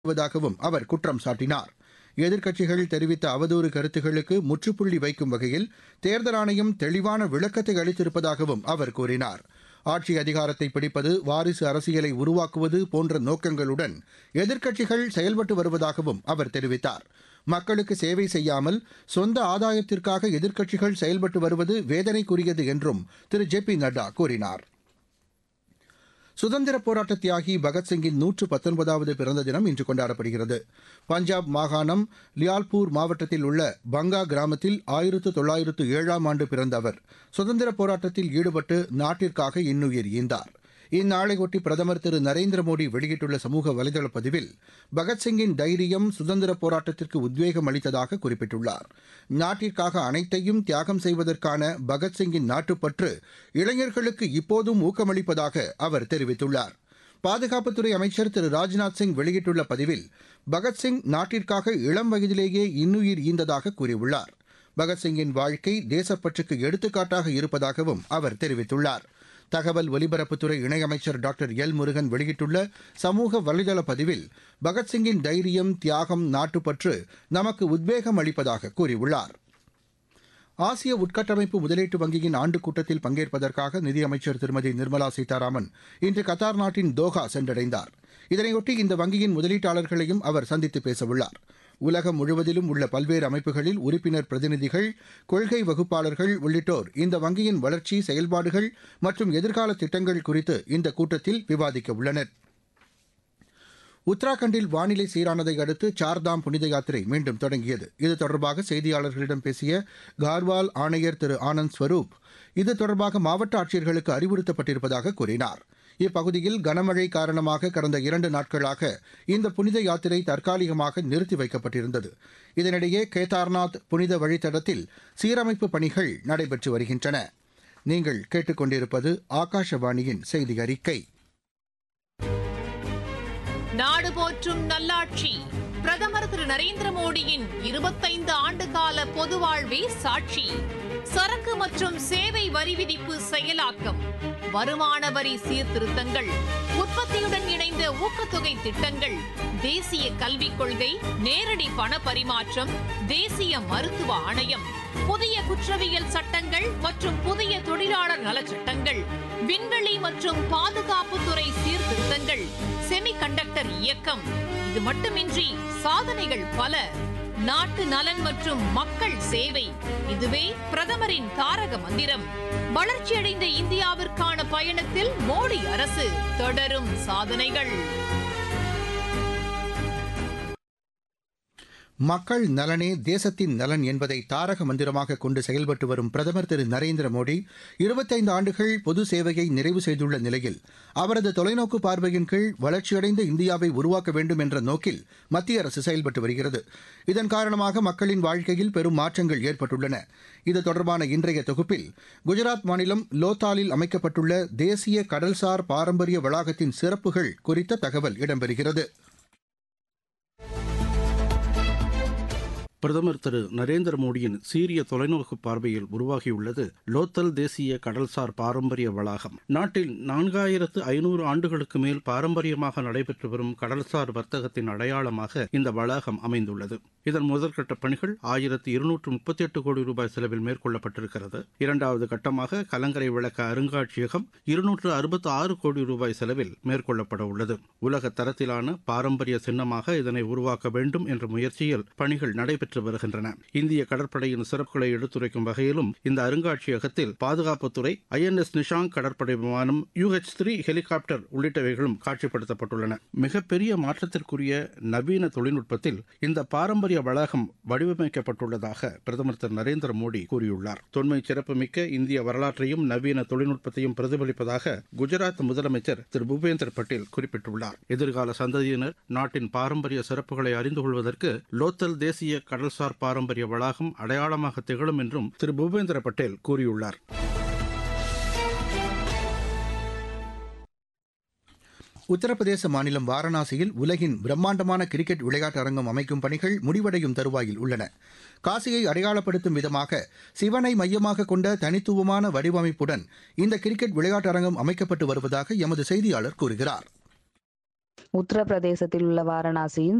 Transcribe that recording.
வருவதாகவும் அவர் குற்றம் சாட்டினார் எதிர்க்கட்சிகள் தெரிவித்த அவதூறு கருத்துகளுக்கு முற்றுப்புள்ளி வைக்கும் வகையில் தேர்தல் ஆணையம் தெளிவான விளக்கத்தை அளித்திருப்பதாகவும் அவர் கூறினார் ஆட்சி அதிகாரத்தை பிடிப்பது வாரிசு அரசியலை உருவாக்குவது போன்ற நோக்கங்களுடன் எதிர்க்கட்சிகள் செயல்பட்டு வருவதாகவும் அவர் தெரிவித்தார் மக்களுக்கு சேவை செய்யாமல் சொந்த ஆதாயத்திற்காக எதிர்க்கட்சிகள் செயல்பட்டு வருவது வேதனைக்குரியது என்றும் திரு ஜே பி நட்டா கூறினார் சுதந்திர போராட்ட தியாகி பகத்சிங்கின் நூற்று பத்தொன்பதாவது பிறந்த தினம் இன்று கொண்டாடப்படுகிறது பஞ்சாப் மாகாணம் லியால்பூர் மாவட்டத்தில் உள்ள பங்கா கிராமத்தில் ஆயிரத்து தொள்ளாயிரத்து ஏழாம் ஆண்டு பிறந்த அவர் சுதந்திர போராட்டத்தில் ஈடுபட்டு நாட்டிற்காக இன்னுயிர் ஈந்தார் இந்நாளையொட்டி பிரதமர் திரு நரேந்திர மோடி வெளியிட்டுள்ள சமூக வலைதள பதிவில் பகத்சிங்கின் தைரியம் சுதந்திர போராட்டத்திற்கு உத்வேகம் அளித்ததாக குறிப்பிட்டுள்ளார் நாட்டிற்காக அனைத்தையும் தியாகம் செய்வதற்கான பகத்சிங்கின் நாட்டுப்பற்று இளைஞர்களுக்கு இப்போதும் ஊக்கமளிப்பதாக அவர் தெரிவித்துள்ளார் பாதுகாப்புத்துறை அமைச்சர் திரு ராஜ்நாத் சிங் வெளியிட்டுள்ள பதிவில் பகத்சிங் நாட்டிற்காக இளம் வயதிலேயே இன்னுயிர் ஈந்ததாக கூறியுள்ளார் பகத்சிங்கின் வாழ்க்கை தேசப்பற்றுக்கு எடுத்துக்காட்டாக இருப்பதாகவும் அவர் தெரிவித்துள்ளார் தகவல் ஒலிபரப்புத்துறை இணையமைச்சர் டாக்டர் எல் முருகன் வெளியிட்டுள்ள சமூக வலைதள பதிவில் பகத்சிங்கின் தைரியம் தியாகம் நாட்டுப்பற்று நமக்கு உத்வேகம் அளிப்பதாக கூறியுள்ளார் ஆசிய உட்கட்டமைப்பு முதலீட்டு வங்கியின் ஆண்டு கூட்டத்தில் பங்கேற்பதற்காக நிதியமைச்சர் திருமதி நிர்மலா சீதாராமன் இன்று கத்தார் நாட்டின் தோஹா சென்றடைந்தார் இதனையொட்டி இந்த வங்கியின் முதலீட்டாளர்களையும் அவர் சந்தித்து பேசவுள்ளார் உலகம் முழுவதிலும் உள்ள பல்வேறு அமைப்புகளில் உறுப்பினர் பிரதிநிதிகள் கொள்கை வகுப்பாளர்கள் உள்ளிட்டோர் இந்த வங்கியின் வளர்ச்சி செயல்பாடுகள் மற்றும் எதிர்கால திட்டங்கள் குறித்து இந்த கூட்டத்தில் விவாதிக்க உள்ளனர் உத்தராகண்டில் வானிலை சீரானதை அடுத்து சார்தாம் புனித யாத்திரை மீண்டும் தொடங்கியது இது தொடர்பாக செய்தியாளர்களிடம் பேசிய கார்வால் ஆணையர் திரு ஆனந்த் ஸ்வரூப் இது தொடர்பாக மாவட்ட ஆட்சியர்களுக்கு அறிவுறுத்தப்பட்டிருப்பதாக கூறினார் இப்பகுதியில் கனமழை காரணமாக கடந்த இரண்டு நாட்களாக இந்த புனித யாத்திரை தற்காலிகமாக நிறுத்தி வைக்கப்பட்டிருந்தது இதனிடையே கேதார்நாத் புனித வழித்தடத்தில் சீரமைப்பு பணிகள் நடைபெற்று வருகின்றன நீங்கள் கேட்டுக்கொண்டிருப்பது ஆகாஷவாணியின் செய்தி அறிக்கை நாடு போற்றும் நல்லாட்சி பிரதமர் திரு நரேந்திர மோடியின் இருபத்தைந்து ஆண்டு கால பொது வாழ்வே சாட்சி சரக்கு மற்றும் சேவை வரி விதிப்பு செயலாக்கம் வருமான வரி சீர்திருத்தங்கள் உற்பத்தியுடன் இணைந்த ஊக்கத்தொகை திட்டங்கள் தேசிய கல்விக் கொள்கை நேரடி பண பரிமாற்றம் தேசிய மருத்துவ ஆணையம் புதிய குற்றவியல் சட்டங்கள் மற்றும் புதிய தொழிலாளர் நலச்சட்டங்கள் விண்வெளி மற்றும் பாதுகாப்புத்துறை சீர்திருத்தங்கள் செமிகண்டக்டர் இயக்கம் இது மட்டுமின்றி சாதனைகள் பல நாட்டு நலன் மற்றும் மக்கள் சேவை இதுவே பிரதமரின் தாரக மந்திரம் வளர்ச்சியடைந்த இந்தியாவிற்கான பயணத்தில் மோடி அரசு தொடரும் சாதனைகள் மக்கள் நலனே தேசத்தின் நலன் என்பதை தாரக மந்திரமாக கொண்டு செயல்பட்டு வரும் பிரதமர் திரு நரேந்திர மோடி இருபத்தைந்து ஆண்டுகள் பொது சேவையை நிறைவு செய்துள்ள நிலையில் அவரது தொலைநோக்கு பார்வையின் கீழ் வளர்ச்சியடைந்த இந்தியாவை உருவாக்க வேண்டும் என்ற நோக்கில் மத்திய அரசு செயல்பட்டு வருகிறது இதன் காரணமாக மக்களின் வாழ்க்கையில் பெரும் மாற்றங்கள் ஏற்பட்டுள்ளன இது தொடர்பான இன்றைய தொகுப்பில் குஜராத் மாநிலம் லோத்தாலில் அமைக்கப்பட்டுள்ள தேசிய கடல்சார் பாரம்பரிய வளாகத்தின் சிறப்புகள் குறித்த தகவல் இடம்பெறுகிறது பிரதமர் திரு நரேந்திர மோடியின் சீரிய தொலைநோக்கு பார்வையில் உருவாகியுள்ளது லோத்தல் தேசிய கடல்சார் பாரம்பரிய வளாகம் நாட்டில் நான்காயிரத்து ஐநூறு ஆண்டுகளுக்கு மேல் பாரம்பரியமாக நடைபெற்று வரும் கடல்சார் வர்த்தகத்தின் அடையாளமாக இந்த வளாகம் அமைந்துள்ளது இதன் முதற்கட்ட பணிகள் ஆயிரத்து இருநூற்று முப்பத்தி எட்டு கோடி ரூபாய் செலவில் மேற்கொள்ளப்பட்டிருக்கிறது இரண்டாவது கட்டமாக கலங்கரை விளக்க அருங்காட்சியகம் இருநூற்று அறுபத்தி ஆறு கோடி ரூபாய் செலவில் மேற்கொள்ளப்பட உள்ளது உலக தரத்திலான பாரம்பரிய சின்னமாக இதனை உருவாக்க வேண்டும் என்ற முயற்சியில் பணிகள் நடைபெற்று நடைபெற்று வருகின்றன இந்திய கடற்படையின் சிறப்புகளை எடுத்துரைக்கும் வகையிலும் இந்த அருங்காட்சியகத்தில் பாதுகாப்புத்துறை ஐஎன்எஸ் நிஷாங் கடற்படை விமானம் யூஹெச் த்ரீ ஹெலிகாப்டர் உள்ளிட்டவைகளும் காட்சிப்படுத்தப்பட்டுள்ளன மிகப்பெரிய மாற்றத்திற்குரிய நவீன தொழில்நுட்பத்தில் இந்த பாரம்பரிய வளாகம் வடிவமைக்கப்பட்டுள்ளதாக பிரதமர் திரு நரேந்திர மோடி கூறியுள்ளார் தொன்மை சிறப்புமிக்க இந்திய வரலாற்றையும் நவீன தொழில்நுட்பத்தையும் பிரதிபலிப்பதாக குஜராத் முதலமைச்சர் திரு பூபேந்தர் பட்டேல் குறிப்பிட்டுள்ளார் எதிர்கால சந்ததியினர் நாட்டின் பாரம்பரிய சிறப்புகளை அறிந்து கொள்வதற்கு லோத்தல் தேசிய கடல்சார் பாரம்பரிய வளாகம் அடையாளமாக திகழும் என்றும் திரு பூபேந்திர பட்டேல் கூறியுள்ளார் உத்தரப்பிரதேச மாநிலம் வாரணாசியில் உலகின் பிரம்மாண்டமான கிரிக்கெட் விளையாட்டு அரங்கம் அமைக்கும் பணிகள் முடிவடையும் தருவாயில் உள்ளன காசியை அடையாளப்படுத்தும் விதமாக சிவனை மையமாக கொண்ட தனித்துவமான வடிவமைப்புடன் இந்த கிரிக்கெட் விளையாட்டு அரங்கம் அமைக்கப்பட்டு வருவதாக எமது செய்தியாளர் கூறுகிறார் உத்தரப்பிரதேசத்தில் உள்ள வாரணாசியின்